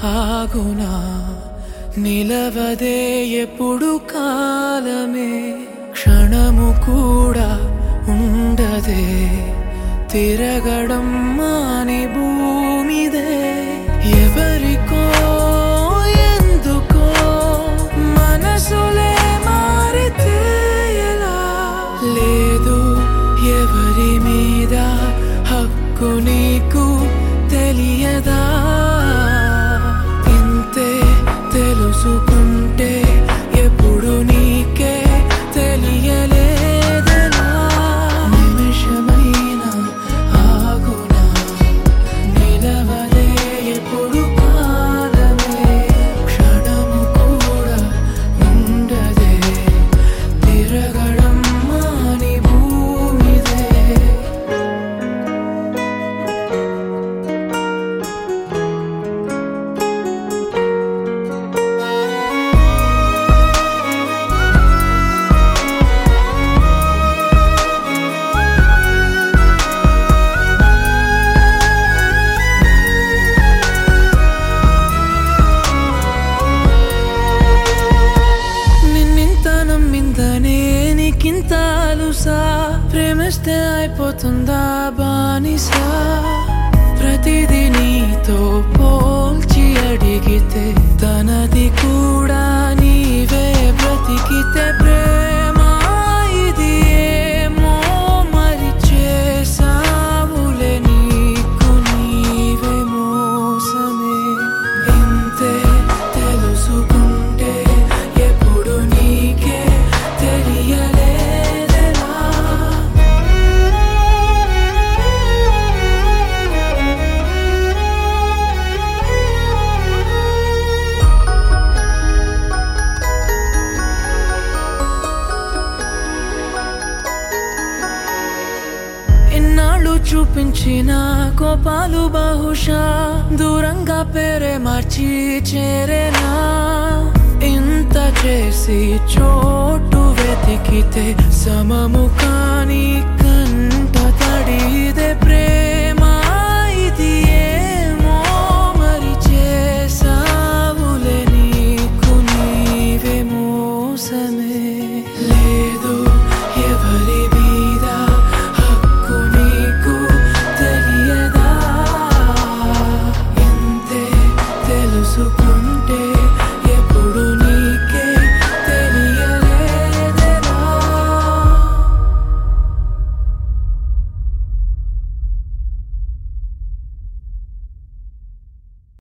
ఆగునా నిలవదే ఎప్పుడు కాలమే క్షణము కూడా ఉండదే తిరగడం మాని భూమిదే ఎవరికో ఎందుకో మనసులే మారితే ఎలా లేదు ఎవరి మీద హక్కు నీకు తెలియదా ఇంతే తెలుసుకుంటే ఎప్పుడు నీకే తెలియలేదనా నిమిషమైన ఆగునా నిలవలే ఎప్పుడు కాలమే క్షణము కూడా ఉండదే తిరగడం మాని భూమిదే నిన్నింత నమ్మిందనే నీకింత అలుసా ప్రేమిస్తే అయిపోతుందా బానిసా ప్రతిదీ నీతో పోల్చి అడిగితే తనది కూడా నీవే బ్రతికితే ప్రేమ ఇది ఏమో మరి చేసావులే నీకు నీవే మోసమే ఇంతే తెలుసుకుంటే ఎప్పుడు నీకే తెలియలేదనా ఇన్నాళ్ళు చూపించిన కోపాలు బహుశా దూరంగా పేరే మార్చి చేరేనా ఇంత చేసి చోటు వెతికితే సమము కాని కంట తడిదే ప్రేమ ఇది ఏమో మరి చేసావులే నీకు నీవే మోసమే లేదు ఎవరి మీద హక్కు నీకు తెలియదా ఎంతే తెలుసుకో